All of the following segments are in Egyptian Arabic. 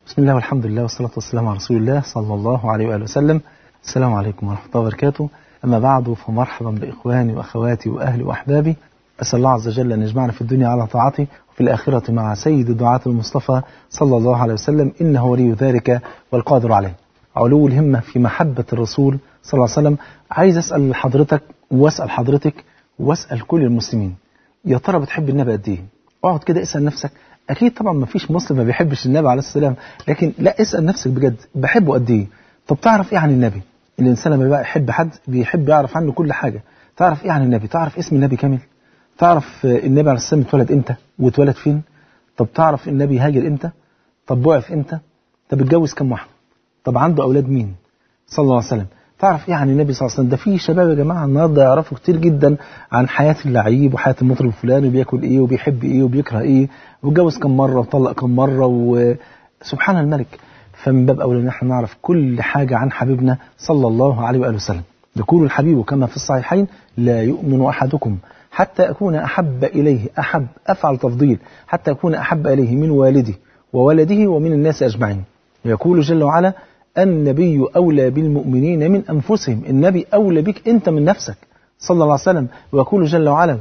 بسم الله والحمد لله والصلاة والسلام على رسول الله صلى الله عليه وآله وسلم السلام عليكم ورحمة الله وبركاته أما بعد فمرحبا بإخواني وأخواتي وأهلي وأحبابي أسأل الله عز وجل أن يجمعنا في الدنيا على طاعته وفي الآخرة مع سيد دعاة المصطفى صلى الله عليه وسلم إنه ولي ذلك والقادر عليه علو الهمة في محبة الرسول صلى الله عليه وسلم عايز أسأل حضرتك وأسأل حضرتك وأسأل كل المسلمين يا ترى بتحب النبي قد إيه؟ اقعد كده اسأل نفسك أكيد طبعا ما فيش مسلم ما بيحبش النبي عليه السلام لكن لا اسأل نفسك بجد بحبه قد إيه؟ طب تعرف إيه عن النبي؟ الإنسان لما بقى يحب حد بيحب يعرف عنه كل حاجة تعرف إيه عن النبي؟ تعرف اسم النبي كامل؟ تعرف النبي عليه السلام اتولد إمتى؟ واتولد فين؟ طب تعرف النبي هاجر إمتى؟ طب بعث إمتى؟ طب اتجوز كم واحدة؟ طب عنده أولاد مين؟ صلى الله عليه وسلم تعرف ايه عن النبي صلى الله عليه وسلم ده في شباب يا جماعه النهارده يعرفوا كتير جدا عن حياه اللعيب وحياه المطرب الفلاني وبياكل ايه وبيحب ايه وبيكره ايه واتجوز كم مره وطلق كم مره وسبحان الملك فمن باب اولى ان احنا نعرف كل حاجه عن حبيبنا صلى الله عليه واله وسلم يقول الحبيب كما في الصحيحين لا يؤمن احدكم حتى اكون احب اليه احب افعل تفضيل حتى اكون احب اليه من والده وولده ومن الناس اجمعين يقول جل وعلا النبي أولى بالمؤمنين من أنفسهم النبي أولى بك أنت من نفسك صلى الله عليه وسلم ويقول جل وعلا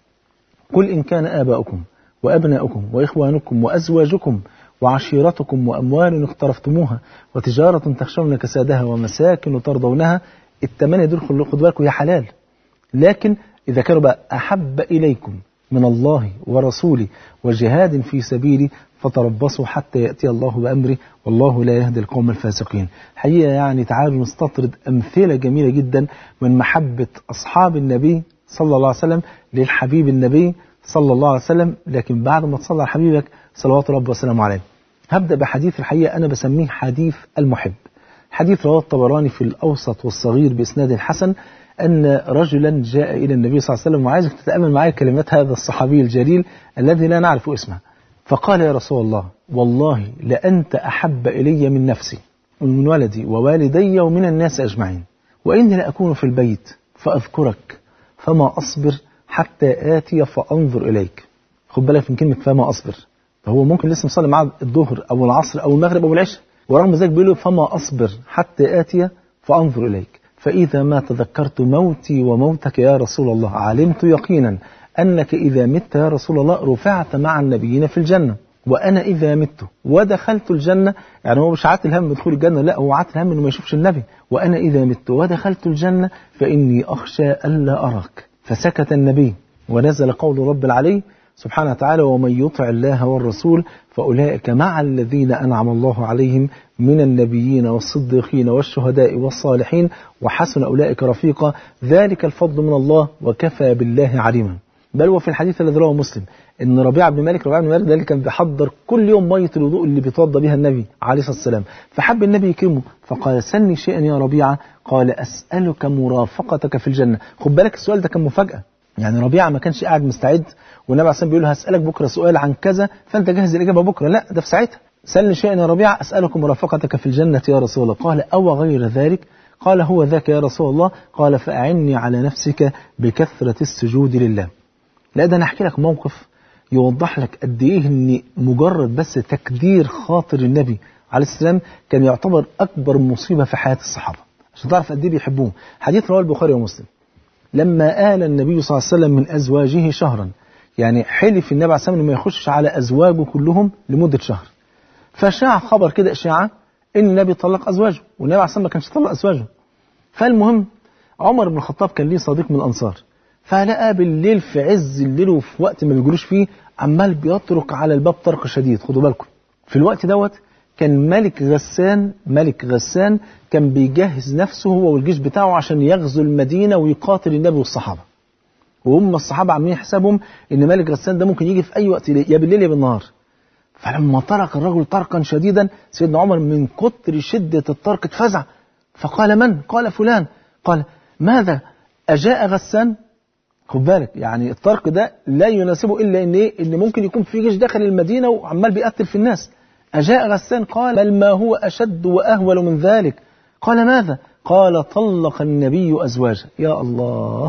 قل إن كان آباؤكم وأبناؤكم وإخوانكم وأزواجكم وعشيرتكم وأموال اقترفتموها وتجارة تخشون كسادها ومساكن ترضونها التمانية دول خدوا بالكم يا حلال لكن إذا كانوا بقى أحب إليكم من الله ورسوله وجهاد في سبيله فتربصوا حتى يأتي الله بأمره والله لا يهدي القوم الفاسقين حقيقة يعني تعالوا نستطرد أمثلة جميلة جدا من محبة أصحاب النبي صلى الله عليه وسلم للحبيب النبي صلى الله عليه وسلم لكن بعد ما تصلى على حبيبك صلوات ربي وسلامه عليه هبدأ بحديث الحقيقة أنا بسميه حديث المحب حديث رواه الطبراني في الأوسط والصغير بإسناد حسن أن رجلا جاء إلى النبي صلى الله عليه وسلم وعايزك تتأمل معايا كلمات هذا الصحابي الجليل الذي لا نعرف اسمه فقال يا رسول الله والله لأنت أحب إلي من نفسي ومن ولدي ووالدي ومن الناس أجمعين وإني لأكون في البيت فأذكرك فما أصبر حتى آتي فأنظر إليك خد بالك من كلمة فما أصبر فهو ممكن لسه مصلي معاه الظهر أو العصر أو المغرب أو العشاء ورغم ذلك بيقول له فما أصبر حتى آتي فأنظر إليك فإذا ما تذكرت موتي وموتك يا رسول الله علمت يقينا أنك إذا مت يا رسول الله رفعت مع النبيين في الجنة وأنا إذا مت ودخلت الجنة يعني هو مش عات الهم بدخول الجنة لا هو عات الهم إنه ما يشوفش النبي وأنا إذا مت ودخلت الجنة فإني أخشى ألا أراك فسكت النبي ونزل قول رب العلي سبحانه وتعالى ومن يطع الله والرسول فأولئك مع الذين أنعم الله عليهم من النبيين والصديقين والشهداء والصالحين وحسن أولئك رفيقا ذلك الفضل من الله وكفى بالله عليما بل وفي الحديث الذي رواه مسلم ان ربيعه بن مالك ربيعه بن مالك ده اللي كان بيحضر كل يوم ميه الوضوء اللي بيتوضا بها النبي عليه الصلاه والسلام فحب النبي يكرمه فقال سلني شيئا يا ربيعه قال اسالك مرافقتك في الجنه خد بالك السؤال ده كان مفاجاه يعني ربيعه ما كانش قاعد مستعد والنبي عليه الصلاه بيقول له هسالك بكره سؤال عن كذا فانت جهز الاجابه بكره لا ده في ساعتها سلني شيئا يا ربيعه اسالك مرافقتك في الجنه يا رسول الله قال او غير ذلك قال هو ذاك يا رسول الله قال فاعني على نفسك بكثره السجود لله لا ده انا احكي لك موقف يوضح لك قد ايه ان مجرد بس تكدير خاطر النبي عليه السلام كان يعتبر اكبر مصيبه في حياه الصحابه عشان تعرف قد ايه بيحبوه حديث رواه البخاري ومسلم لما آل النبي صلى الله عليه وسلم من ازواجه شهرا يعني حلف النبي عليه السلام انه ما يخشش على ازواجه كلهم لمده شهر فشاع خبر كده اشاعه ان النبي طلق ازواجه والنبي عليه السلام ما كانش طلق ازواجه فالمهم عمر بن الخطاب كان ليه صديق من الانصار فلقى بالليل في عز الليل وفي وقت ما بيجروش فيه عمال بيطرق على الباب طرق شديد خدوا بالكم في الوقت دوت كان ملك غسان ملك غسان كان بيجهز نفسه هو والجيش بتاعه عشان يغزو المدينة ويقاتل النبي والصحابة وهم الصحابة عاملين حسابهم ان ملك غسان ده ممكن يجي في اي وقت يا بالليل يا بالنهار فلما طرق الرجل طرقا شديدا سيدنا عمر من كتر شدة الطرق اتفزع فقال من؟ قال فلان قال ماذا أجاء غسان خد بالك يعني الطرق ده لا يناسبه الا ان ايه ان ممكن يكون في جيش داخل المدينه وعمال بيقتل في الناس اجاء غسان قال بل ما هو اشد واهول من ذلك قال ماذا قال طلق النبي ازواجه يا الله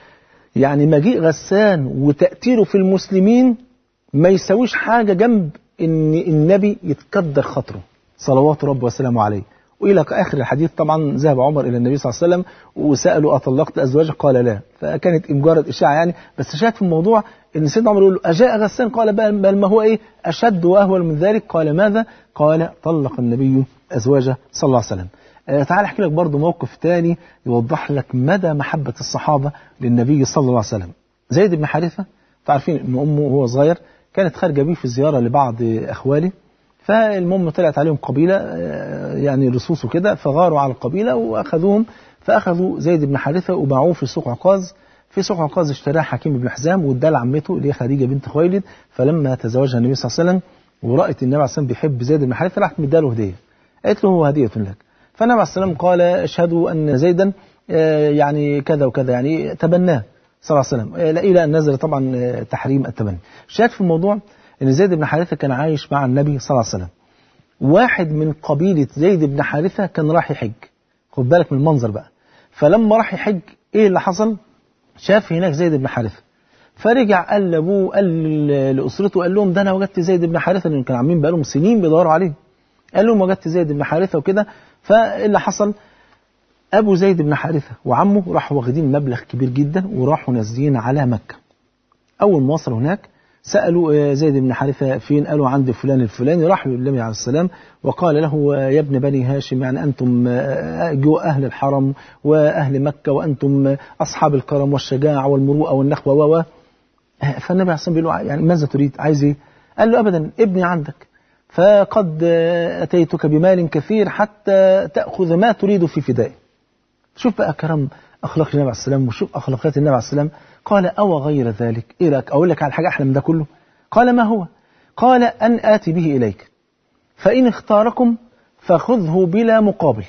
يعني مجيء غسان وتأثيره في المسلمين ما يساويش حاجة جنب ان النبي يتكدر خاطره صلوات رب وسلامه عليه وإلى آخر الحديث طبعا ذهب عمر إلى النبي صلى الله عليه وسلم وسأله أطلقت أزواجك قال لا فكانت مجرد إشاعة يعني بس شاهد في الموضوع إن سيدنا عمر يقول له أجاء غسان قال بل ما هو إيه أشد وأهول من ذلك قال ماذا قال طلق النبي أزواجه صلى الله عليه وسلم آه تعال أحكي لك برضه موقف تاني يوضح لك مدى محبة الصحابة للنبي صلى الله عليه وسلم زيد بن حارثة تعرفين إن أمه وهو صغير كانت خارجة بيه في زيارة لبعض أخواله فالمهم طلعت عليهم قبيلة يعني لصوص وكده فغاروا على القبيلة وأخذوهم فأخذوا زيد بن حارثة وباعوه في سوق عكاظ في سوق عكاظ اشتراه حكيم بن حزام واداه لعمته اللي هي خديجة بنت خويلد فلما تزوجها النبي صلى الله عليه وسلم ورأت النبي عليه الصلاة والسلام بيحب زيد بن حارثة راحت مداله هدية قالت له هو هدية لك فالنبي عليه الصلاة والسلام قال اشهدوا أن زيدا يعني كذا وكذا يعني تبناه صلى الله عليه وسلم إلى أن نزل طبعا تحريم التبني شاهد في الموضوع ان زيد بن حارثة كان عايش مع النبي صلى الله عليه وسلم واحد من قبيلة زيد بن حارثة كان راح يحج خد بالك من المنظر بقى فلما راح يحج ايه اللي حصل شاف هناك زيد بن حارثة فرجع قال لابوه قال لاسرته قال لهم ده انا وجدت زيد بن حارثة لان كانوا عاملين بقالهم سنين بيدوروا عليه قال لهم وجدت زيد بن حارثة وكده فاللي حصل ابو زيد بن حارثة وعمه راحوا واخدين مبلغ كبير جدا وراحوا نازلين على مكة اول ما وصلوا هناك سألوا زيد بن حارثة فين قالوا عند فلان الفلاني راح للنبي عليه السلام وقال له يا ابن بني هاشم يعني أنتم جو أهل الحرم وأهل مكة وأنتم أصحاب الكرم والشجاعة والمروءة والنخوة و فالنبي عليه السلام بيقول له يعني ماذا تريد عايز ايه قال له أبدا ابني عندك فقد أتيتك بمال كثير حتى تأخذ ما تريد في فدائه شوف بقى كرم أخلاق النبي عليه السلام وشوف أخلاقيات النبي عليه السلام قال أو غير ذلك إيه لك أقول لك على حاجة أحلى من ده كله قال ما هو قال أن آتي به إليك فإن اختاركم فخذه بلا مقابل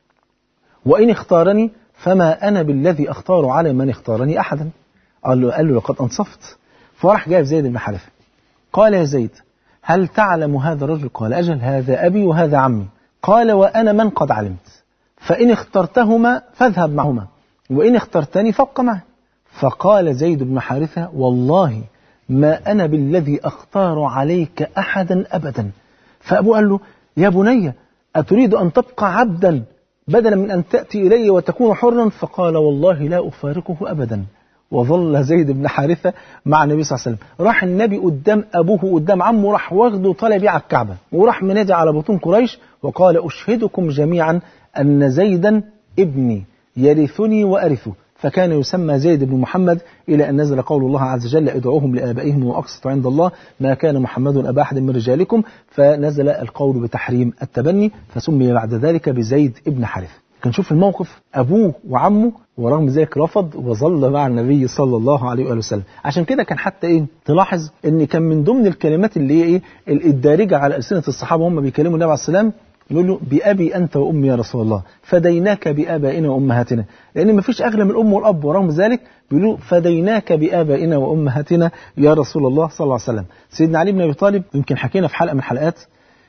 وإن اختارني فما أنا بالذي أختار على من اختارني أحدا قال له, قال له لقد أنصفت فراح جايب زيد بن حارثة قال يا زيد هل تعلم هذا الرجل قال أجل هذا أبي وهذا عمي قال وأنا من قد علمت فإن اخترتهما فاذهب معهما وإن اخترتني فابق معه فقال زيد بن حارثة والله ما أنا بالذي أختار عليك أحدا أبدا فأبوه قال له يا بني أتريد أن تبقى عبدا بدلا من أن تأتي إلي وتكون حرا فقال والله لا أفارقه أبدا وظل زيد بن حارثة مع النبي صلى الله عليه وسلم راح النبي قدام أبوه قدام عمه راح واخده طالع بيه على الكعبة وراح منادي على بطون قريش وقال أشهدكم جميعا أن زيدا ابني يرثني وأرثه فكان يسمى زيد بن محمد إلى أن نزل قول الله عز وجل ادعوهم لآبائهم وأقسطوا عند الله ما كان محمد أبا أحد من رجالكم فنزل القول بتحريم التبني فسمي بعد ذلك بزيد ابن حارثة كان شوف الموقف أبوه وعمه ورغم ذلك رفض وظل مع النبي صلى الله عليه وآله وسلم عشان كده كان حتى إيه تلاحظ إن كان من ضمن الكلمات اللي هي إيه الدارجة على ألسنة الصحابة هم بيكلموا النبي عليه السلام يقول له بأبي أنت وأمي يا رسول الله فديناك بآبائنا وأمهاتنا لأن ما فيش أغلى من الأم والأب ورغم ذلك بيقولوا فديناك بآبائنا وأمهاتنا يا رسول الله صلى الله عليه وسلم سيدنا علي بن أبي طالب يمكن حكينا في حلقة من الحلقات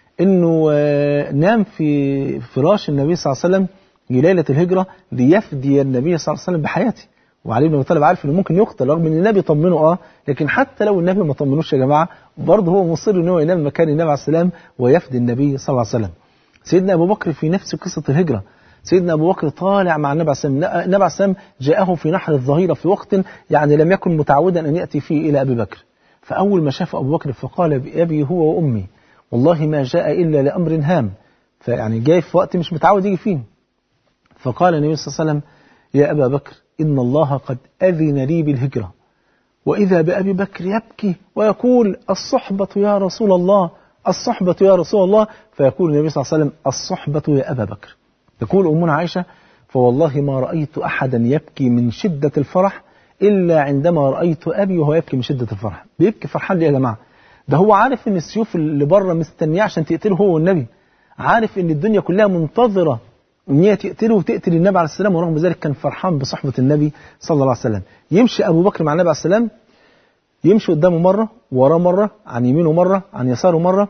إنه نام في فراش النبي صلى الله عليه وسلم ليلة الهجرة ليفدي النبي صلى الله عليه وسلم بحياته وعلي بن ابي طالب عارف انه ممكن يقتل رغم ان النبي طمنه اه لكن حتى لو النبي ما طمنوش يا جماعه برضه هو مصر ان هو ينام مكان النبي عليه السلام ويفدي النبي صلى الله عليه وسلم سيدنا أبو بكر في نفس قصة الهجرة سيدنا أبو بكر طالع مع النبي عليه السلام النبي عليه السلام جاءه في نحر الظهيرة في وقت يعني لم يكن متعودا أن يأتي فيه إلى أبي بكر فأول ما شاف أبو بكر فقال بأبي هو وأمي والله ما جاء إلا لأمر هام فيعني جاي في وقت مش متعود يجي فيه فقال النبي صلى الله عليه وسلم يا أبا بكر إن الله قد أذن لي بالهجرة وإذا بأبي بكر يبكي ويقول الصحبة يا رسول الله الصحبة يا رسول الله فيقول النبي صلى الله عليه وسلم الصحبة يا أبا بكر تقول أمنا عائشة فوالله ما رأيت أحدا يبكي من شدة الفرح إلا عندما رأيت أبي وهو يبكي من شدة الفرح بيبكي فرحان ليه يا جماعة ده هو عارف ان السيوف اللي بره مستنياه عشان تقتله هو والنبي عارف ان الدنيا كلها منتظرة ان هي تقتله وتقتل النبي عليه السلام ورغم ذلك كان فرحان بصحبة النبي صلى الله عليه وسلم يمشي أبو بكر مع النبي عليه السلام يمشي قدامه مرة وراه مرة عن يمينه مرة عن يساره مرة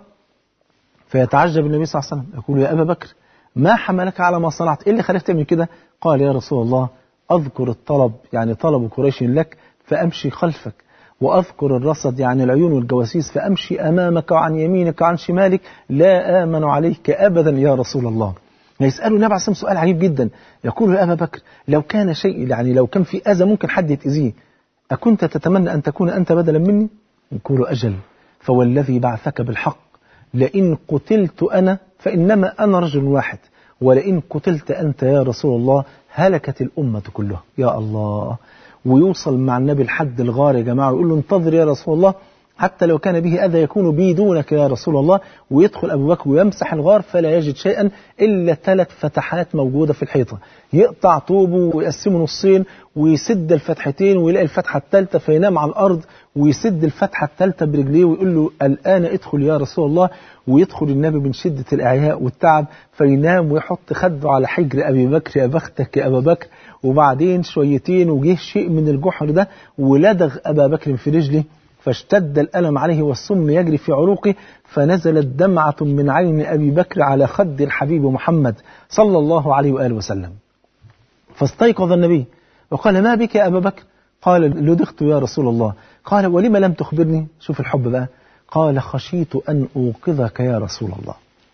فيتعجب النبي صلى الله عليه وسلم يقول يا أبا بكر ما حملك على ما صنعت إيه اللي خليك تعمل كده قال يا رسول الله أذكر الطلب يعني طلب قريش لك فأمشي خلفك وأذكر الرصد يعني العيون والجواسيس فأمشي أمامك وعن يمينك وعن شمالك لا آمن عليك أبدا يا رسول الله يسأله النبي عليه الصلاة سؤال عجيب جدا يقول يا أبا بكر لو كان شيء يعني لو كان في أذى ممكن حد يتأذيه أكنت تتمنى أن تكون أنت بدلا مني يقول أجل فوالذي بعثك بالحق لئن قتلت أنا فإنما أنا رجل واحد ولئن قتلت أنت يا رسول الله هلكت الأمة كلها يا الله ويوصل مع النبي لحد الغار يا جماعة ويقول له انتظر يا رسول الله حتى لو كان به أذى يكون بي دونك يا رسول الله ويدخل أبو بكر ويمسح الغار فلا يجد شيئا إلا ثلاث فتحات موجودة في الحيطة يقطع طوبه ويقسمه نصين ويسد الفتحتين ويلاقي الفتحة الثالثة فينام على الأرض ويسد الفتحة الثالثة برجليه ويقول له الآن ادخل يا رسول الله ويدخل النبي من شدة الإعياء والتعب فينام ويحط خده على حجر أبي بكر يا بختك يا أبا بكر وبعدين شويتين وجه شيء من الجحر ده ولدغ أبا بكر في رجله فاشتد الألم عليه والسم يجري في عروقه فنزلت دمعة من عين أبي بكر على خد الحبيب محمد صلى الله عليه وآله وسلم فاستيقظ النبي وقال ما بك يا أبا بكر قال لدغت يا رسول الله قال ولم لم تخبرني شوف الحب بقى قال خشيت أن أوقظك يا رسول الله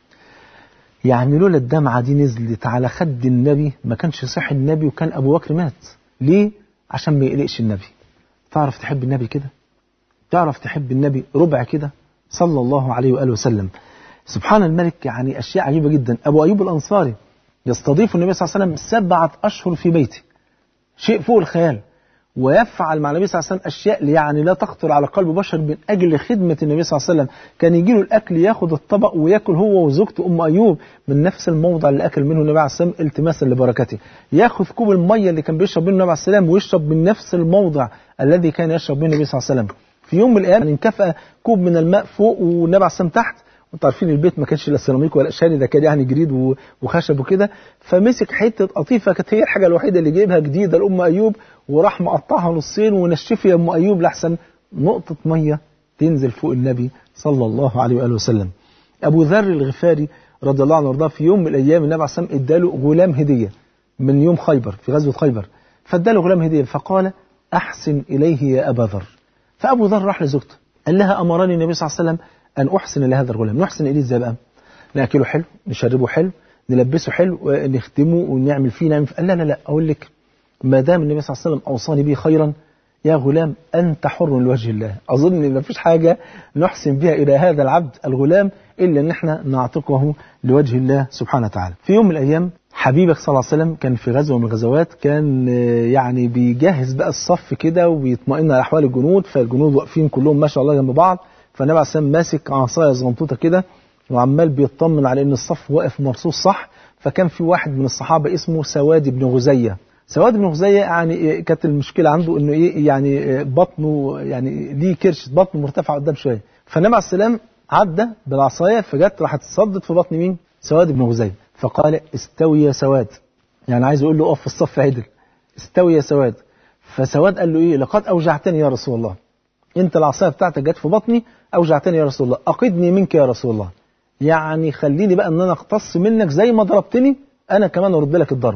يعني لولا الدمعة دي نزلت على خد النبي ما كانش صحي النبي وكان أبو بكر مات ليه؟ عشان ما يقلقش النبي تعرف تحب النبي كده تعرف تحب النبي ربع كده صلى الله عليه وآله وسلم سبحان الملك يعني أشياء عجيبة جدا أبو أيوب الأنصاري يستضيف النبي صلى الله عليه وسلم سبعة أشهر في بيته شيء فوق الخيال ويفعل مع النبي صلى الله عليه وسلم أشياء يعني لا تخطر على قلب بشر من أجل خدمة النبي صلى الله عليه وسلم كان يجي له الأكل ياخد الطبق وياكل هو وزوجته أم أيوب من نفس الموضع اللي أكل منه النبي عليه الصلاة والسلام التماسا لبركته ياخذ كوب المية اللي كان بيشرب منه النبي عليه السلام ويشرب من نفس الموضع الذي كان يشرب منه النبي صلى الله عليه وسلم في يوم من الأيام انكفأ كوب من الماء فوق والنبي عليه السلام تحت وانتوا عارفين البيت ما كانش لا سيراميك ولا شاني ده كان يعني جريد وخشب وكده فمسك حته قطيفه كانت هي الحاجه الوحيده اللي جايبها جديده لام ايوب وراح مقطعها نصين ونشفي يا ام ايوب لاحسن نقطه ميه تنزل فوق النبي صلى الله عليه واله وسلم. ابو ذر الغفاري رضي الله عنه وارضاه في يوم من الايام النبي عليه الصلاه والسلام اداله غلام هديه من يوم خيبر في غزوه خيبر فاداله غلام هديه فقال احسن اليه يا ابا ذر. فابو ذر راح لزوجته قال لها امرني النبي صلى الله عليه وسلم أن أحسن لهذا الغلام نحسن إليه إزاي بقى نأكله حلو نشربه حلو نلبسه حلو نخدمه ونعمل فيه نعمل فيه. لا لا لا أقول لك ما دام النبي صلى الله عليه وسلم أوصاني به خيرا يا غلام أنت حر لوجه الله أظن إن مفيش حاجة نحسن بها إلى هذا العبد الغلام إلا أن احنا نعتقه لوجه الله سبحانه وتعالى في يوم من الأيام حبيبك صلى الله عليه وسلم كان في غزوة من الغزوات كان يعني بيجهز بقى الصف كده ويطمئن على أحوال الجنود فالجنود واقفين كلهم ما شاء الله جنب بعض فالنبي عليه السلام ماسك عصايه صغنطوطه كده وعمال بيطمن على ان الصف واقف مرصوص صح فكان في واحد من الصحابه اسمه سواد بن غزيه سواد بن غزيه يعني كانت المشكله عنده انه ايه يعني بطنه يعني ليه كرش بطنه مرتفع قدام شويه فالنبي عليه السلام عدى بالعصايه فجت راحت تصدت في بطن مين؟ سواد بن غزيه فقال استوي يا سواد يعني عايز يقول له اقف في الصف عدل استوي يا سواد فسواد قال له ايه لقد اوجعتني يا رسول الله انت العصايه بتاعتك جت في بطني اوجعتني يا رسول الله اقدني منك يا رسول الله يعني خليني بقى ان انا اقتص منك زي ما ضربتني انا كمان ارد لك الضرب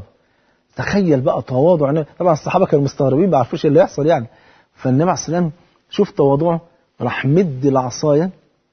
تخيل بقى تواضع طبعا الصحابه كانوا مستغربين ما عرفوش اللي يحصل يعني فالنبي عليه السلام شوف تواضعه راح مد العصايه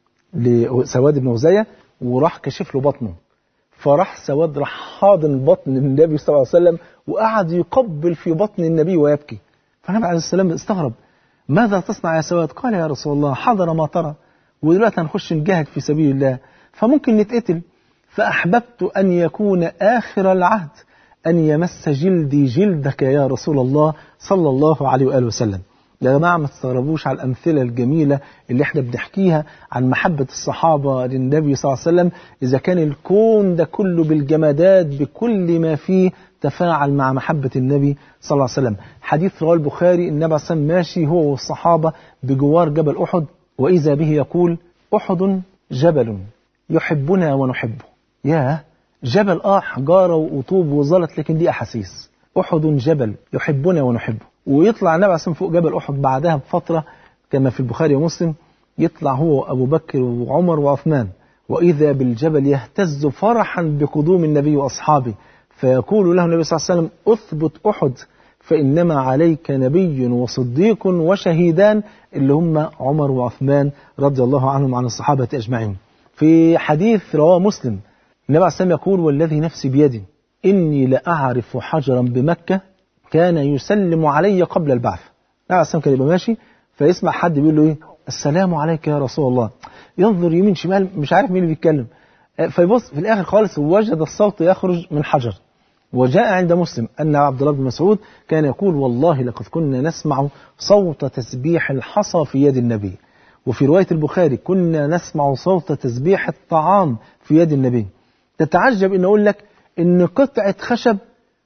لسواد بن غزيه وراح كشف له بطنه فراح سواد راح حاضن بطن النبي صلى الله عليه وسلم وقعد يقبل في بطن النبي ويبكي فالنبي عليه السلام استغرب ماذا تصنع يا سواد قال يا رسول الله حضر ما ترى ودلوقتي هنخش نجاهد في سبيل الله فممكن نتقتل فأحببت أن يكون آخر العهد أن يمس جلدي جلدك يا رسول الله صلى الله عليه وآله وسلم يا جماعة ما تستغربوش على الأمثلة الجميلة اللي احنا بنحكيها عن محبة الصحابة للنبي صلى الله عليه وسلم إذا كان الكون ده كله بالجمادات بكل ما فيه تفاعل مع محبة النبي صلى الله عليه وسلم حديث رواه البخاري النبي عليه الصلاة ماشي هو والصحابة بجوار جبل أحد وإذا به يقول أحد جبل يحبنا ونحبه ياه جبل آه حجارة وطوب وزلط لكن دي أحاسيس أحد جبل يحبنا ونحبه ويطلع النبي عليه الصلاة فوق جبل أحد بعدها بفترة كما في البخاري ومسلم يطلع هو أبو بكر وعمر وعثمان وإذا بالجبل يهتز فرحا بقدوم النبي وأصحابه فيقول له النبي صلى الله عليه وسلم أثبت أحد فإنما عليك نبي وصديق وشهيدان اللي هم عمر وعثمان رضي الله عنهم عن الصحابة أجمعين في حديث رواه مسلم النبي عليه السلام يقول والذي نفسي بيدي إني لأعرف حجرا بمكة كان يسلم علي قبل البعث النبي عليه السلام كان يبقى ماشي فيسمع حد بيقول له إيه السلام عليك يا رسول الله ينظر يمين شمال مش عارف مين اللي بيتكلم فيبص في الآخر خالص وجد الصوت يخرج من حجر وجاء عند مسلم أن عبد الله بن مسعود كان يقول والله لقد كنا نسمع صوت تسبيح الحصى في يد النبي وفي رواية البخاري كنا نسمع صوت تسبيح الطعام في يد النبي تتعجب أن أقول لك أن قطعة خشب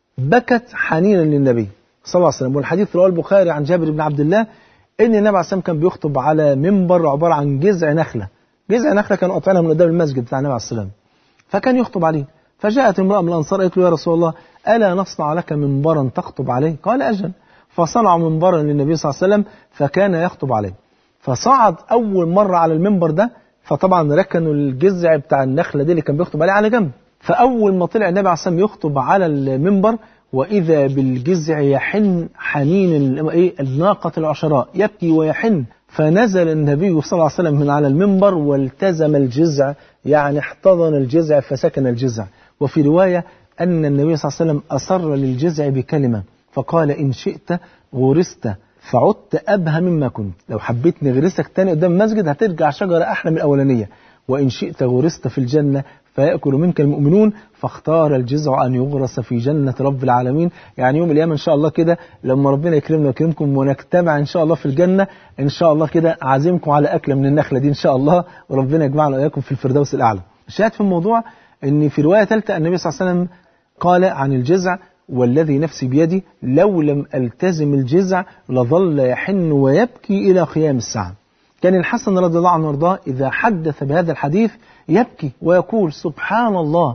بكت حنينا للنبي صلى الله عليه وسلم والحديث رواه البخاري عن جابر بن عبد الله أن النبي عليه السلام كان بيخطب على منبر عبارة عن جذع نخلة جذع نخلة كانوا قاطعينها من قدام المسجد بتاع النبي عليه السلام فكان يخطب عليه فجاءت امرأة من الأنصار قالت له يا رسول الله ألا نصنع لك منبرا تخطب عليه قال أجل فصنعوا منبرا للنبي صلى الله عليه وسلم فكان يخطب عليه فصعد أول مرة على المنبر ده فطبعا ركنوا الجذع بتاع النخلة دي اللي كان بيخطب عليه على جنب فأول ما طلع النبي عليه السلام يخطب على المنبر وإذا بالجذع يحن حنين إيه الناقة العشراء يبكي ويحن فنزل النبي صلى الله عليه وسلم من على المنبر والتزم الجذع يعني احتضن الجذع فسكن الجذع وفي رواية أن النبي صلى الله عليه وسلم أصر للجذع بكلمة فقال إن شئت غرست فعدت أبهى مما كنت لو حبيت نغرسك تاني قدام المسجد هترجع شجرة أحلى من الأولانية وإن شئت غرست في الجنة فيأكل منك المؤمنون فاختار الجذع أن يغرس في جنة رب العالمين يعني يوم القيامة إن شاء الله كده لما ربنا يكرمنا ويكرمكم ونجتمع إن شاء الله في الجنة إن شاء الله كده أعزمكم على أكلة من النخلة دي إن شاء الله وربنا يجمعنا وإياكم في الفردوس الأعلى الشاهد في الموضوع ان في رواية ثالثة النبي صلى الله عليه وسلم قال عن الجزع والذي نفسي بيدي لو لم ألتزم الجزع لظل يحن ويبكي إلى قيام الساعة كان الحسن رضي الله عنه وارضاه إذا حدث بهذا الحديث يبكي ويقول سبحان الله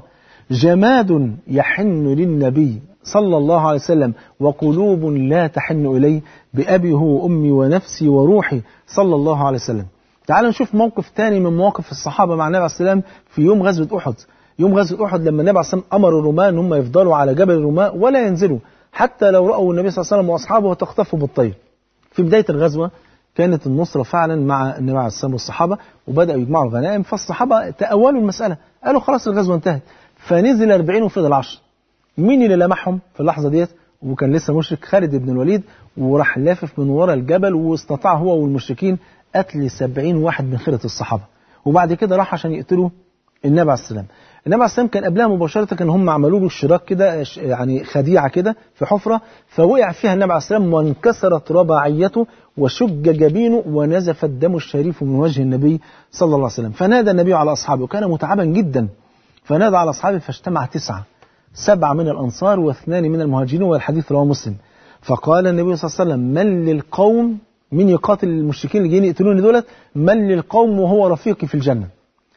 جماد يحن للنبي صلى الله عليه وسلم وقلوب لا تحن إليه بأبي هو أمي ونفسي وروحي صلى الله عليه وسلم تعالوا نشوف موقف تاني من مواقف الصحابة مع النبي عليه السلام في يوم غزوة أحد يوم غزوة أحد لما النبي عليه السلام أمر الرماة أن هم يفضلوا على جبل الرماة ولا ينزلوا حتى لو رأوا النبي صلى الله عليه وسلم وأصحابه تخطفوا بالطير في بداية الغزوة كانت النصرة فعلا مع النبي عليه السلام والصحابة وبدأوا يجمعوا الغنائم فالصحابة تأولوا المسألة قالوا خلاص الغزوة انتهت فنزل 40 وفضل 10 مين اللي لمحهم في اللحظة ديت وكان لسه مشرك خالد بن الوليد وراح لافف من ورا الجبل واستطاع هو والمشركين قتل 70 واحد من خيرة الصحابة وبعد كده راح عشان يقتلوا النبي عليه السلام النبي عليه السلام كان قبلها مباشرة كان هم عملوا له اشتراك كده يعني خديعة كده في حفرة فوقع فيها النبي عليه السلام وانكسرت رباعيته وشج جبينه ونزف الدم الشريف من وجه النبي صلى الله عليه وسلم فنادى النبي على أصحابه وكان متعبا جدا فنادى على أصحابه فاجتمع تسعة سبعة من الأنصار واثنان من المهاجرين والحديث رواه مسلم فقال النبي صلى الله عليه وسلم من للقوم من يقاتل المشركين اللي جايين يقتلوني دولت من للقوم وهو رفيقي في الجنة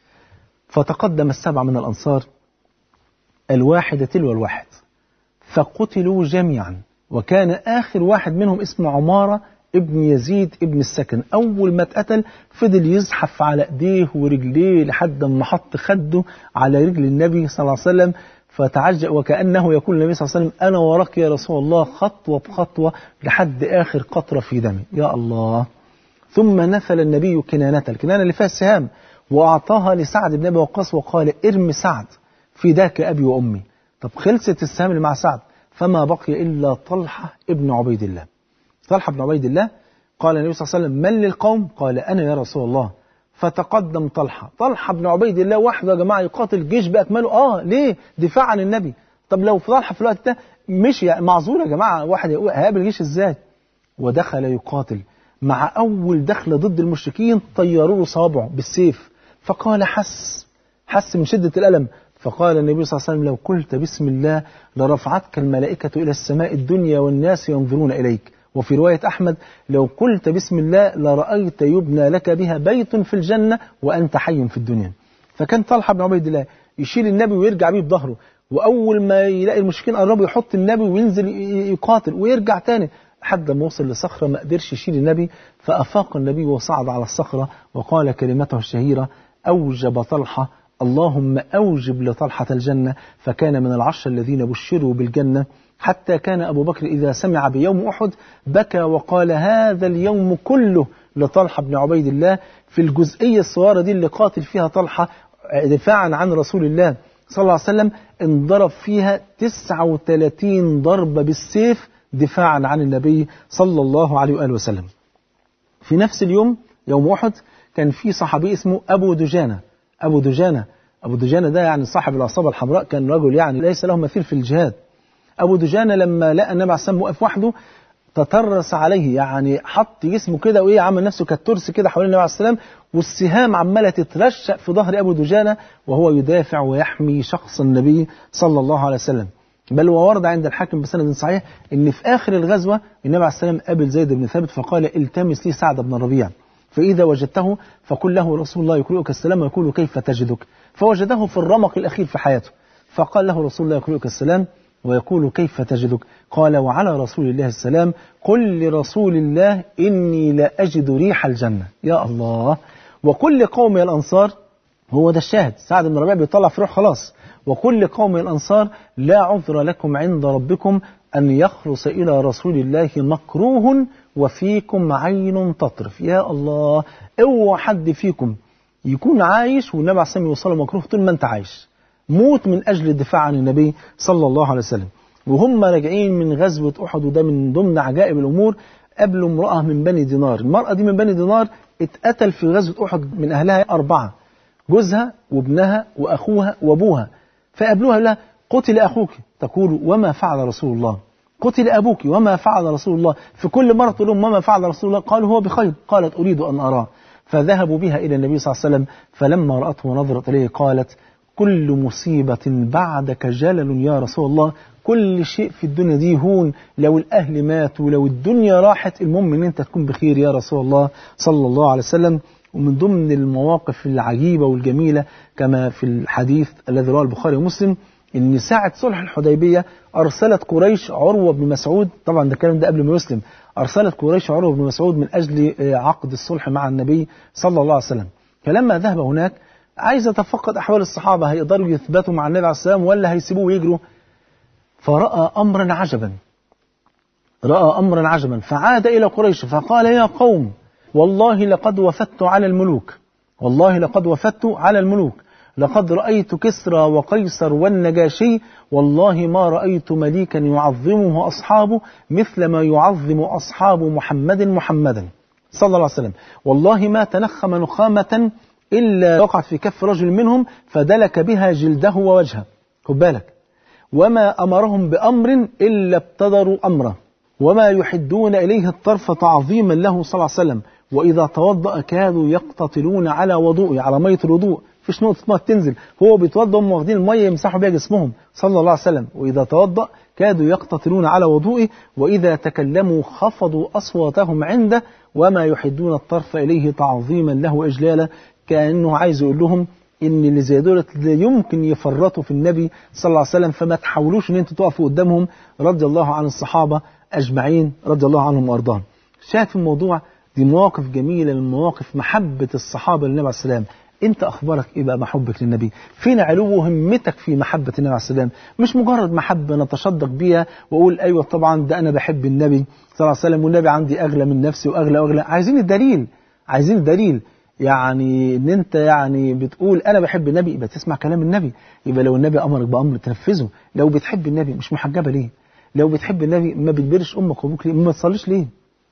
فتقدم السبعة من الأنصار الواحد تلو الواحد فقتلوا جميعا وكان آخر واحد منهم اسمه عمارة ابن يزيد ابن السكن أول ما اتقتل فضل يزحف على إيديه ورجليه لحد ما حط خده على رجل النبي صلى الله عليه وسلم فتعجب وكأنه يقول النبي صلى الله عليه وسلم أنا وراك يا رسول الله خطوة بخطوة لحد آخر قطرة في دمي يا الله ثم نثل النبي كنانة الكنانة اللي فيها السهام وأعطاها لسعد بن أبي وقاص وقال ارم سعد فداك أبي وأمي طب خلصت السهام اللي مع سعد فما بقي إلا طلحة ابن عبيد الله طلحة بن عبيد الله قال النبي صلى الله عليه وسلم من للقوم قال أنا يا رسول الله فتقدم طلحة طلحة بن عبيد الله وحده يا جماعة يقاتل الجيش بأكمله آه ليه دفاع عن النبي طب لو طلحة في الوقت ده مش معذور يا جماعة واحد هيقابل الجيش إزاي ودخل يقاتل مع أول دخلة ضد المشركين طيروا له صابعه بالسيف فقال حس حس من شدة الألم فقال النبي صلى الله عليه وسلم لو قلت بسم الله لرفعتك الملائكة إلى السماء الدنيا والناس ينظرون إليك وفي رواية أحمد لو قلت بسم الله لرأيت يبنى لك بها بيت في الجنة وأنت حي في الدنيا فكان طلحة بن عبيد الله يشيل النبي ويرجع بيه بظهره وأول ما يلاقي المشركين قربوا يحط النبي وينزل يقاتل ويرجع تاني لحد ما وصل لصخرة ما قدرش يشيل النبي فأفاق النبي وصعد على الصخرة وقال كلمته الشهيرة أوجب طلحة اللهم أوجب لطلحة الجنة فكان من العشر الذين بشروا بالجنة حتى كان أبو بكر إذا سمع بيوم أحد بكى وقال هذا اليوم كله لطلحة بن عبيد الله في الجزئية الصغيرة دي اللي قاتل فيها طلحة دفاعا عن رسول الله صلى الله عليه وسلم انضرب فيها 39 ضربة بالسيف دفاعا عن النبي صلى الله عليه وآله وسلم في نفس اليوم يوم أحد كان في صحابي اسمه أبو دجانة أبو دجانة أبو دجانة ده يعني صاحب العصابة الحمراء كان رجل يعني ليس له مثيل في الجهاد أبو دجانة لما لقى النبي عليه السلام واقف وحده تترس عليه يعني حط جسمه كده وايه عمل نفسه كالترس كده حوالين النبي عليه السلام والسهام عماله تترشق في ظهر ابو دجانه وهو يدافع ويحمي شخص النبي صلى الله عليه وسلم بل وورد عند الحاكم بسند صحيح ان في اخر الغزوه النبي عليه السلام قابل زيد بن ثابت فقال التمس لي سعد بن الربيع فاذا وجدته فقل له رسول الله يقرئك السلام ويقول كيف تجدك فوجده في الرمق الاخير في حياته فقال له رسول الله يقرئك السلام ويقول كيف تجدك قال وعلى رسول الله السلام قل لرسول الله إني لا أجد ريح الجنة يا الله وكل قوم الأنصار هو ده الشاهد سعد بن ربيع بيطلع في روح خلاص وكل قوم الأنصار لا عذر لكم عند ربكم أن يخلص إلى رسول الله مكروه وفيكم عين تطرف يا الله اوعى حد فيكم يكون عايش والنبي عليه الصلاة والسلام مكروه طول ما أنت عايش موت من أجل الدفاع عن النبي صلى الله عليه وسلم وهم راجعين من غزوة أحد وده من ضمن عجائب الأمور قابلوا امرأة من بني دينار المرأة دي من بني دينار اتقتل في غزوة أحد من أهلها أربعة جوزها وابنها وأخوها وأبوها فقابلوها لها قتل أخوك تقول وما فعل رسول الله قتل أبوك وما فعل رسول الله في كل مرة تقول لهم وما فعل رسول الله قالوا هو بخير قالت أريد أن أراه فذهبوا بها إلى النبي صلى الله عليه وسلم فلما رأته ونظرت إليه قالت كل مصيبة بعدك جلل يا رسول الله كل شيء في الدنيا دي هون لو الأهل ماتوا لو الدنيا راحت المهم ان انت تكون بخير يا رسول الله صلى الله عليه وسلم ومن ضمن المواقف العجيبة والجميلة كما في الحديث الذي رواه البخاري ومسلم ان ساعة صلح الحديبية أرسلت قريش عروة بن مسعود طبعا ده الكلام ده قبل ما يسلم أرسلت قريش عروة بن مسعود من أجل عقد الصلح مع النبي صلى الله عليه وسلم فلما ذهب هناك عايز يتفقد أحوال الصحابة هيقدروا يثبتوا مع النبي عليه السلام ولا هيسيبوه ويجروا فرأى أمرا عجبا رأى أمرا عجبا فعاد إلى قريش فقال يا قوم والله لقد وفدت على الملوك والله لقد وفدت على الملوك لقد رأيت كسرى وقيصر والنجاشي والله ما رأيت مليكا يعظمه أصحابه مثل ما يعظم أصحاب محمد محمدا صلى الله عليه وسلم والله ما تنخم نخامة إلا وقعت في كف رجل منهم فدلك بها جلده ووجهه خد بالك وما أمرهم بأمر إلا ابتدروا أمره وما يحدون إليه الطرف تعظيما له صلى الله عليه وسلم وإذا توضأ كادوا يقتتلون على وضوءه على مية الوضوء فيش نقطة ماء تنزل هو بيتوضأ هم واخدين المية يمسحوا بها جسمهم صلى الله عليه وسلم وإذا توضأ كادوا يقتتلون على وضوئه وإذا تكلموا خفضوا أصواتهم عنده وما يحدون الطرف إليه تعظيما له وإجلالا كأنه عايز يقول لهم ان اللي زي دولت لا يمكن يفرطوا في النبي صلى الله عليه وسلم فما تحاولوش ان انتوا تقفوا قدامهم رضي الله عن الصحابه اجمعين رضي الله عنهم وارضاهم. شاهد في الموضوع دي مواقف جميله من مواقف محبه الصحابه للنبي عليه السلام. انت اخبارك ايه بقى محبك للنبي؟ فين علو همتك في محبه النبي عليه السلام؟ مش مجرد محبه نتشدق بيها واقول ايوه طبعا ده انا بحب النبي صلى الله عليه وسلم والنبي عندي اغلى من نفسي واغلى واغلى، عايزين الدليل عايزين الدليل يعني ان انت يعني بتقول انا بحب النبي يبقى تسمع كلام النبي يبقى لو النبي امرك بامر تنفذه لو بتحب النبي مش محجبه ليه لو بتحب النبي ما بتبرش امك وابوك ليه ما تصليش ليه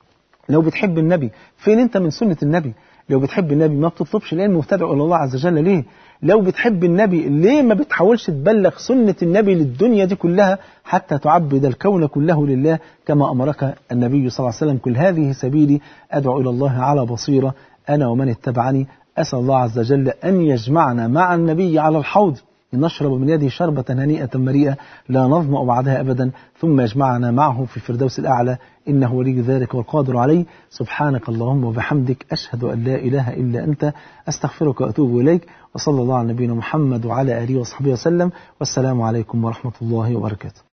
لو بتحب النبي فين انت من سنه النبي لو بتحب النبي ما بتطلبش العلم وتدعو الى الله عز وجل ليه لو بتحب النبي ليه ما بتحاولش تبلغ سنة النبي للدنيا دي كلها حتى تعبد الكون كله لله كما أمرك النبي صلى الله عليه وسلم كل هذه سبيلي أدعو إلى الله على بصيرة أنا ومن اتبعني أسأل الله عز وجل أن يجمعنا مع النبي على الحوض لنشرب من يده شربة هنيئة مريئة لا نظمأ بعدها أبدا ثم يجمعنا معه في الفردوس الأعلى إنه ولي ذلك والقادر عليه سبحانك اللهم وبحمدك أشهد أن لا إله إلا أنت أستغفرك وأتوب إليك وصلى الله على نبينا محمد وعلى آله وصحبه وسلم والسلام عليكم ورحمة الله وبركاته